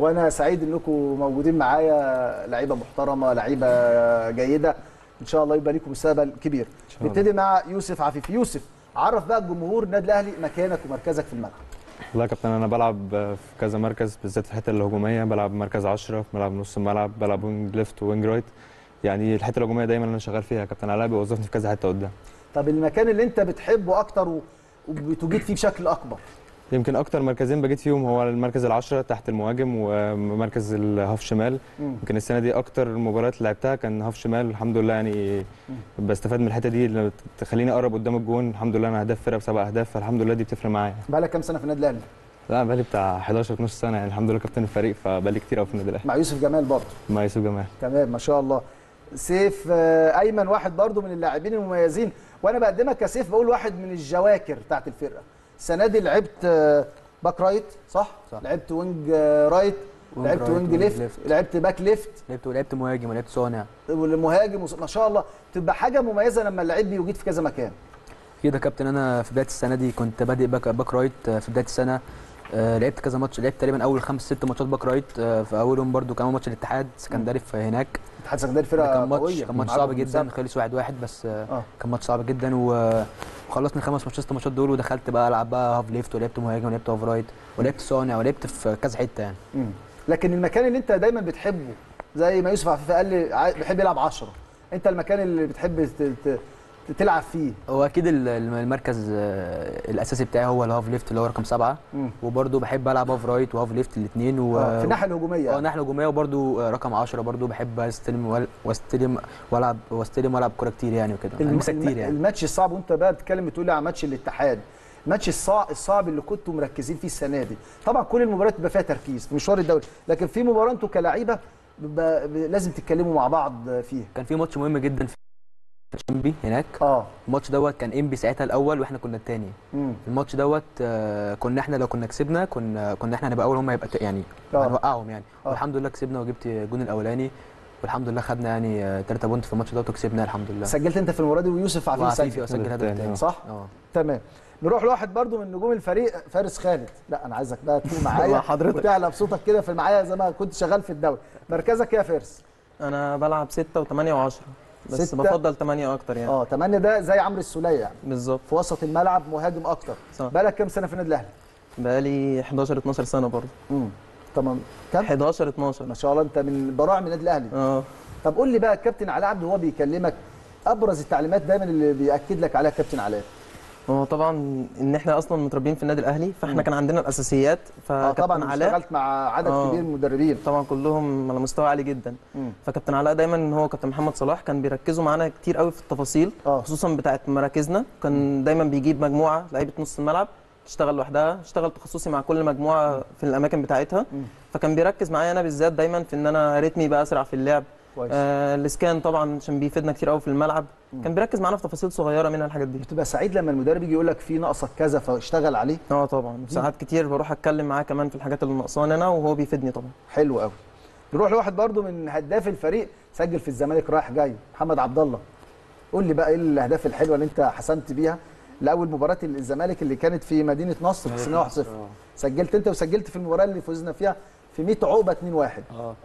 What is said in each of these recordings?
وانا سعيد انكم موجودين معايا لعيبه محترمه لعيبه جيده ان شاء الله يبقى لكم مستقبل كبير شاء الله. نبتدي مع يوسف عفيف يوسف عرف بقى الجمهور النادي الاهلي مكانك ومركزك في الملعب والله يا كابتن انا بلعب في كذا مركز بالذات في الحته الهجوميه بلعب مركز 10 بلعب نص الملعب بلعب وينج ليفت وينج رايت يعني الحته الهجوميه دايما انا شغال فيها يا كابتن علاء بيوظفني في كذا حته قدام طب المكان اللي انت بتحبه اكتر و- وبتجيد فيه بشكل اكبر يمكن اكتر مركزين بجيت فيهم هو المركز العشرة تحت المهاجم ومركز الهاف شمال مم. يمكن السنه دي اكتر المباريات اللي لعبتها كان هاف شمال الحمد لله يعني بستفاد من الحته دي اللي تخليني اقرب قدام الجون الحمد لله انا هداف فرقه بسبع اهداف فالحمد لله دي بتفرق معايا بقالك كام سنه في النادي الاهلي لا بقالي بتاع 11 12 سنه يعني الحمد لله كابتن الفريق فبقالي كتير قوي في النادي الاهلي مع يوسف جمال برضه مع يوسف جمال تمام ما شاء الله سيف آه، ايمن واحد برضو من اللاعبين المميزين وانا بقدمك كسيف بقول واحد من الجواكر بتاعت الفرقه السنه دي لعبت آه، باك رايت صح, صح. لعبت وينج آه، رايت وينج لعبت رايت، وينج وينج ليفت ليفت. لعبت باك ليفت لعبت لعبت مهاجم ولعبت صانع والمهاجم وص- ما شاء الله تبقى حاجه مميزه لما اللعيب بيوجد في كذا مكان كده كابتن انا في بدايه السنه دي كنت بادئ باك, باك رايت آه، في بدايه السنه آه، لعبت كذا ماتش لعبت تقريبا اول خمس ست ماتشات باك رايت آه، في اولهم برده كمان ماتش الاتحاد سكندري في هناك اتحاد سكندري ده فرقه كان ماتش قويه كان ماتش معاكم صعب في جدا المسابقة. خلص واحد واحد بس آه، اه كان ماتش صعب جدا و- وخلصنا خمس ماتشات ست ماتشات دول ودخلت بقى العب بقى هاف ليفت ولعبت مهاجم ولعبت هاف رايت ولعبت صانع ولعبت في كذا حته يعني مم. لكن المكان اللي انت دايما بتحبه زي ما يوسف عفيف قال لي عاي- بيحب يلعب 10 انت المكان اللي بتحب ت- ت- تلعب فيه هو اكيد ال- الم- المركز آه، الاساسي بتاعي هو الهاف ليفت اللي هو رقم سبعه مم. وبرده بحب العب هاف رايت وهاف ليفت الاثنين و... آه، في الناحيه الهجوميه اه يعني. ناحيه هجوميه وبرده رقم 10 برده بحب استلم وال- واستلم والعب واستلم والعب كوره كتير يعني وكده الم- المسا الم- كتير يعني الماتش الصعب وانت بقى بتتكلم بتقول لي على ماتش الاتحاد الماتش الصعب الصعب اللي كنتوا مركزين فيه السنه دي طبعا كل المباريات بيبقى فيها تركيز في مشوار الدوري لكن في مباراه انتوا كلاعيبه بيبقى- ب- لازم تتكلموا مع بعض فيها كان في ماتش مهم جدا في انبي هناك اه الماتش دوت كان انبي ساعتها الاول واحنا كنا الثاني امم الماتش دوت آه، كنا احنا لو كنا كسبنا كنا كنا احنا هنبقى اول هم هيبقى ت- يعني آه. هنوقعهم يعني آه. والحمد لله كسبنا وجبت الجون الاولاني والحمد لله خدنا يعني 3 بونت في الماتش دوت وكسبنا الحمد لله سجلت انت في المباراه دي ويوسف عفيف وعفيفي سجل اسجل هدف التاني، تاني صح اه تمام نروح لواحد برضو من نجوم الفريق فارس خالد لا انا عايزك بقى تكون معايا مع حضرتك. وتعلى بصوتك كده في معايا زي ما كنت شغال في الدوري مركزك إيه يا فارس انا بلعب 6 و8 و10 بس ستة. بفضل 8 اكتر يعني اه 8 ده زي عمرو السوليه يعني بالظبط في وسط الملعب مهاجم اكتر صح بقالك كام سنه في النادي الاهلي بقالي 11 12 سنه برضه امم تمام كام 11 12 ما شاء الله انت من براعم النادي الاهلي اه طب قول لي بقى الكابتن علاء عبد وهو بيكلمك ابرز التعليمات دايما اللي بياكد لك عليها كابتن علاء هو طبعا ان احنا اصلا متربيين في النادي الاهلي فاحنا مم. كان عندنا الاساسيات اه فكابتن طبعا علاء اشتغلت مع عدد آه. كبير من المدربين طبعا كلهم على مستوى عالي جدا مم. فكابتن علاء دايما ان هو كابتن محمد صلاح كان بيركزوا معانا كتير قوي في التفاصيل اه خصوصا بتاعه مراكزنا كان دايما بيجيب مجموعه لعيبه نص الملعب تشتغل لوحدها اشتغل تخصصي مع كل مجموعه في الاماكن بتاعتها مم. فكان بيركز معايا انا بالذات دايما في ان انا رتمي بقى اسرع في اللعب كويس آه الاسكان طبعا عشان بيفيدنا كتير قوي في الملعب مم. كان بيركز معانا في تفاصيل صغيره منها الحاجات دي بتبقى سعيد لما المدرب يجي يقول لك في ناقصك كذا فاشتغل عليه اه طبعا ساعات كتير بروح اتكلم معاه كمان في الحاجات اللي ناقصاني انا وهو بيفيدني طبعا حلو قوي نروح لواحد برضو من هداف الفريق سجل في الزمالك رايح جاي محمد عبد الله قول لي بقى ايه الاهداف الحلوه اللي انت حسمت بيها لاول مباراه الزمالك اللي كانت في مدينه نصر خسرنا 1-0 سجلت انت وسجلت في المباراه اللي فزنا فيها في 100 عقبه 2-1 اه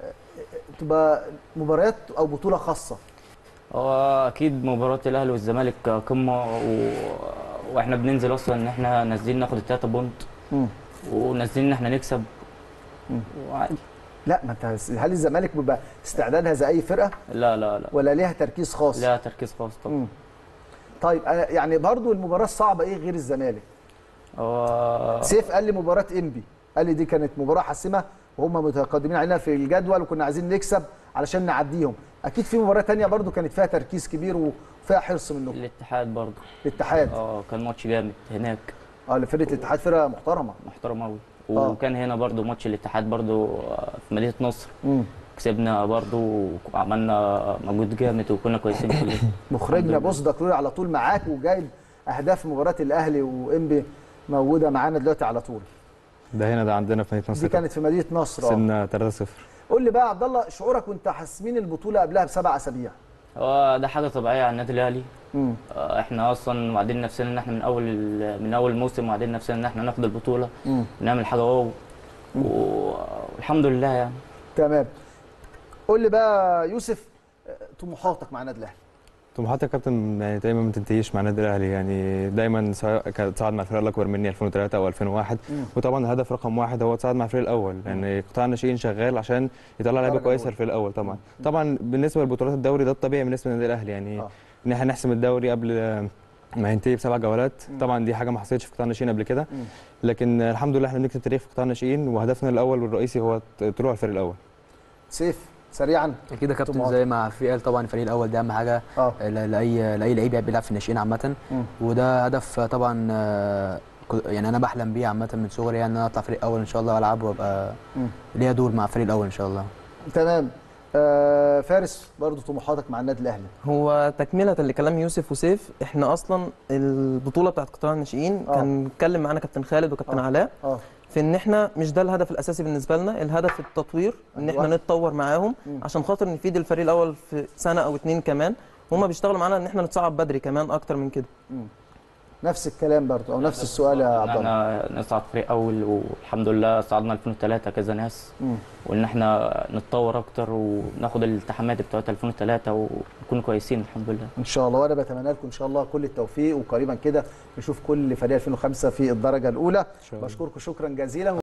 تبقى مباريات او بطوله خاصه هو اكيد مباراه الاهلي والزمالك قمه و... واحنا بننزل اصلا ان احنا نازلين ناخد التلاته بونت مم. ونازلين ان احنا نكسب مم. وعادي لا ما انت هل الزمالك بيبقى استعدادها زي اي فرقه لا لا لا ولا ليها تركيز خاص لا تركيز خاص طبعا مم. طيب أنا يعني برضو المباراه الصعبه ايه غير الزمالك هو سيف قال لي مباراه انبي قال لي دي كانت مباراه حاسمه وهم متقدمين علينا في الجدول وكنا عايزين نكسب علشان نعديهم اكيد في مباراه تانية برضو كانت فيها تركيز كبير وفيها حرص منكم الاتحاد برضه الاتحاد اه كان ماتش جامد هناك اه فرقه الاتحاد فرقه محترمه محترم قوي آه. وكان هنا برضه ماتش الاتحاد برضه في مدينه نصر مم. كسبنا برضه وعملنا مجهود جامد وكنا كويسين كلنا مخرجنا الحمد لله. بص دكروري على طول معاك وجايب اهداف مباراه الاهلي وانبي موجوده معانا دلوقتي على طول ده هنا ده عندنا في مدينه دي نصر كانت في مدينه نصر اه كسبنا 3-0 قول لي بقى يا عبد الله شعورك وانت حاسمين البطوله قبلها بسبع اسابيع هو ده حاجه طبيعيه على النادي الاهلي امم آه، احنا اصلا واعدين نفسنا ان احنا من اول من اول موسم واعدين نفسنا ان احنا ناخد البطوله امم نعمل حاجه واو و... الحمد لله يعني تمام قول لي بقى يوسف آه، طموحاتك مع النادي الاهلي طموحات الكابتن يعني دايما ما تنتهيش مع النادي الاهلي يعني دايما سواء كانت تصعد مع الفرق الاكبر مني 2003 او 2001 مم. وطبعا الهدف رقم واحد هو تصعد مع الفريق الاول لان قطاع الناشئين شغال عشان يطلع لعيبه الدرجة كويسه الأولى. الفريق الاول طبعا طبعا بالنسبه لبطولات الدوري ده الطبيعي بالنسبه للنادي الاهلي يعني آه. ان احنا نحسم الدوري قبل ما ينتهي بسبع جولات مم. طبعا دي حاجه ما حصلتش في قطاع الناشئين قبل كده مم. لكن الحمد لله احنا بنكتب تاريخ في قطاع الناشئين وهدفنا الاول والرئيسي هو طلوع الفريق الاول سيف سريعا اكيد يا كابتن طموحات. زي ما في قال طبعا الفريق الاول ده اهم حاجه اه ل- لاي لاي لعيب بيلعب في الناشئين عامه مم. وده هدف طبعا آه، كو- يعني انا بحلم بيه عامه من صغري يعني ان انا اطلع فريق اول ان شاء الله والعب وابقى مم. ليا دور مع الفريق الاول ان شاء الله تمام آه فارس برضو طموحاتك مع النادي الاهلي هو تكملة لكلام يوسف وسيف احنا اصلا البطولة بتاعت قطاع الناشئين آه. كان اتكلم معانا كابتن خالد وكابتن آه. علاء اه في ان احنا مش ده الهدف الاساسي بالنسبة لنا الهدف التطوير ان احنا أيوة. نتطور معاهم مم. عشان خاطر نفيد الفريق الاول في سنة او اتنين كمان هما بيشتغلوا معانا ان احنا نتصعد بدري كمان اكتر من كده مم. نفس الكلام برضو او نفس السؤال يا عبد الله احنا نصعد فريق اول والحمد لله صعدنا 2003 كذا ناس مم. وان احنا نتطور اكتر وناخد الالتحامات بتوعت 2003 ونكون كويسين الحمد لله ان شاء الله وانا بتمنى لكم ان شاء الله كل التوفيق وقريبا كده نشوف كل فريق 2005 في الدرجه الاولى شاء الله. بشكركم شكرا جزيلا